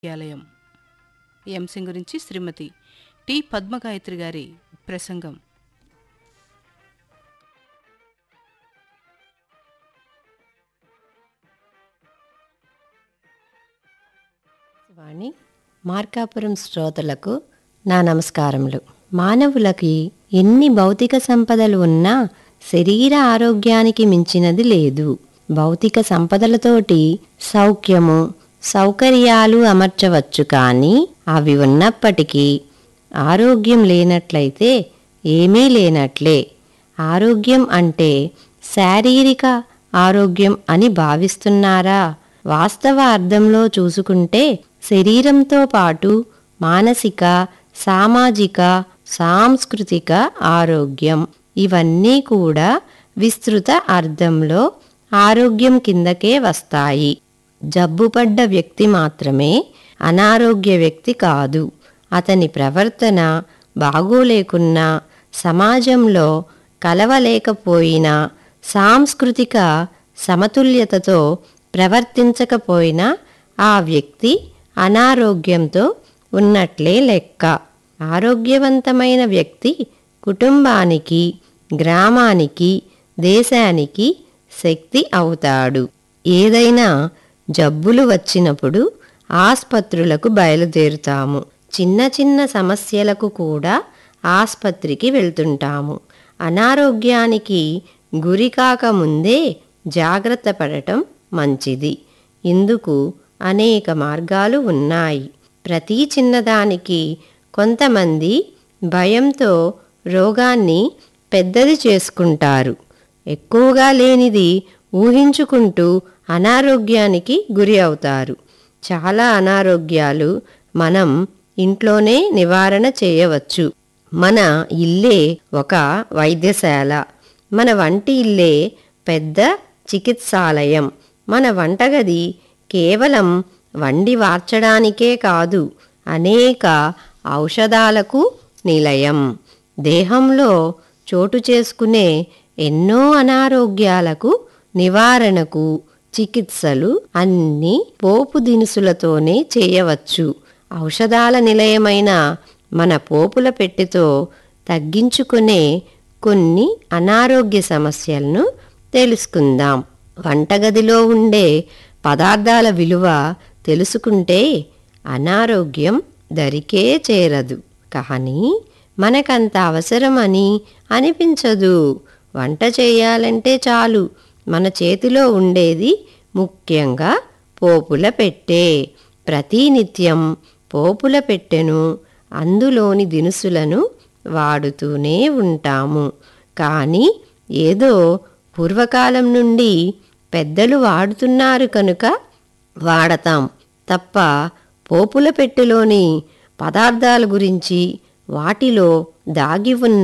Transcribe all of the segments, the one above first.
ఆలయం ఈ అంశం గురించి శ్రీమతి టి పద్మగాయత్రి గారి ప్రసంగం వాణి మార్కాపురం శ్రోతలకు నా నమస్కారములు మానవులకి ఎన్ని భౌతిక సంపదలు ఉన్నా శరీర ఆరోగ్యానికి మించినది లేదు భౌతిక సంపదలతోటి సౌఖ్యము సౌకర్యాలు అమర్చవచ్చు కానీ అవి ఉన్నప్పటికీ ఆరోగ్యం లేనట్లయితే ఏమీ లేనట్లే ఆరోగ్యం అంటే శారీరక ఆరోగ్యం అని భావిస్తున్నారా వాస్తవ అర్థంలో చూసుకుంటే శరీరంతో పాటు మానసిక సామాజిక సాంస్కృతిక ఆరోగ్యం ఇవన్నీ కూడా విస్తృత అర్థంలో ఆరోగ్యం కిందకే వస్తాయి జబ్బుపడ్డ వ్యక్తి మాత్రమే అనారోగ్య వ్యక్తి కాదు అతని ప్రవర్తన బాగోలేకున్నా సమాజంలో కలవలేకపోయినా సాంస్కృతిక సమతుల్యతతో ప్రవర్తించకపోయినా ఆ వ్యక్తి అనారోగ్యంతో ఉన్నట్లే లెక్క ఆరోగ్యవంతమైన వ్యక్తి కుటుంబానికి గ్రామానికి దేశానికి శక్తి అవుతాడు ఏదైనా జబ్బులు వచ్చినప్పుడు ఆస్పత్రులకు బయలుదేరుతాము చిన్న చిన్న సమస్యలకు కూడా ఆస్పత్రికి వెళ్తుంటాము అనారోగ్యానికి గురికాక ముందే జాగ్రత్త పడటం మంచిది ఇందుకు అనేక మార్గాలు ఉన్నాయి ప్రతి చిన్నదానికి కొంతమంది భయంతో రోగాన్ని పెద్దది చేసుకుంటారు ఎక్కువగా లేనిది ఊహించుకుంటూ అనారోగ్యానికి గురి అవుతారు చాలా అనారోగ్యాలు మనం ఇంట్లోనే నివారణ చేయవచ్చు మన ఇల్లే ఒక వైద్యశాల మన వంటి ఇల్లే పెద్ద చికిత్సాలయం మన వంటగది కేవలం వండి వార్చడానికే కాదు అనేక ఔషధాలకు నిలయం దేహంలో చోటు చేసుకునే ఎన్నో అనారోగ్యాలకు నివారణకు చికిత్సలు అన్ని పోపు దినుసులతోనే చేయవచ్చు ఔషధాల నిలయమైన మన పోపుల పెట్టెతో తగ్గించుకునే కొన్ని అనారోగ్య సమస్యలను తెలుసుకుందాం వంటగదిలో ఉండే పదార్థాల విలువ తెలుసుకుంటే అనారోగ్యం దరికే చేరదు కానీ మనకంత అవసరమని అనిపించదు వంట చేయాలంటే చాలు మన చేతిలో ఉండేది ముఖ్యంగా పోపుల పెట్టే ప్రతినిత్యం పోపుల పెట్టెను అందులోని దినుసులను వాడుతూనే ఉంటాము కానీ ఏదో పూర్వకాలం నుండి పెద్దలు వాడుతున్నారు కనుక వాడతాం తప్ప పోపుల పెట్టెలోని పదార్థాల గురించి వాటిలో దాగి ఉన్న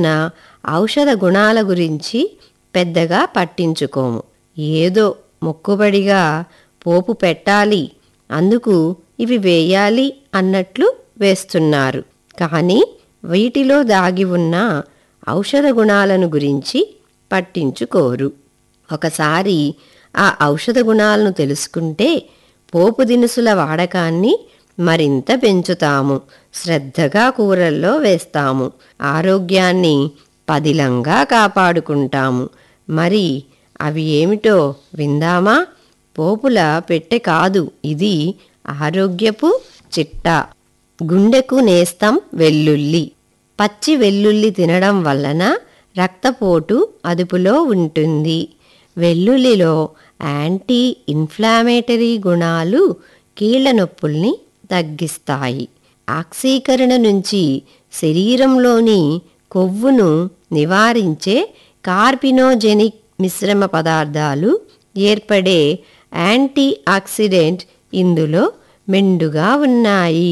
ఔషధ గుణాల గురించి పెద్దగా పట్టించుకోము ఏదో మొక్కుబడిగా పోపు పెట్టాలి అందుకు ఇవి వేయాలి అన్నట్లు వేస్తున్నారు కానీ వీటిలో దాగి ఉన్న ఔషధ గుణాలను గురించి పట్టించుకోరు ఒకసారి ఆ ఔషధ గుణాలను తెలుసుకుంటే పోపు దినుసుల వాడకాన్ని మరింత పెంచుతాము శ్రద్ధగా కూరల్లో వేస్తాము ఆరోగ్యాన్ని పదిలంగా కాపాడుకుంటాము మరి అవి ఏమిటో విందామా పోపుల పెట్టె కాదు ఇది ఆరోగ్యపు చిట్టా గుండెకు నేస్తం వెల్లుల్లి పచ్చి వెల్లుల్లి తినడం వలన రక్తపోటు అదుపులో ఉంటుంది వెల్లుల్లిలో యాంటీ ఇన్ఫ్లామేటరీ గుణాలు కీళ్ల నొప్పుల్ని తగ్గిస్తాయి ఆక్సీకరణ నుంచి శరీరంలోని కొవ్వును నివారించే కార్పినోజెనిక్ మిశ్రమ పదార్థాలు ఏర్పడే యాంటీ ఆక్సిడెంట్ ఇందులో మెండుగా ఉన్నాయి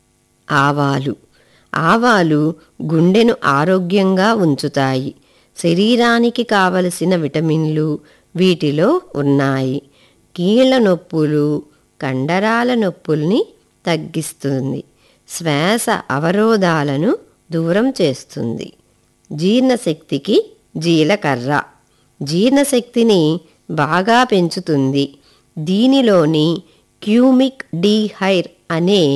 ఆవాలు ఆవాలు గుండెను ఆరోగ్యంగా ఉంచుతాయి శరీరానికి కావలసిన విటమిన్లు వీటిలో ఉన్నాయి కీళ్ళ నొప్పులు కండరాల నొప్పుల్ని తగ్గిస్తుంది శ్వాస అవరోధాలను దూరం చేస్తుంది జీర్ణశక్తికి జీలకర్ర జీర్ణశక్తిని బాగా పెంచుతుంది దీనిలోని క్యూమిక్ డీహైర్ అనే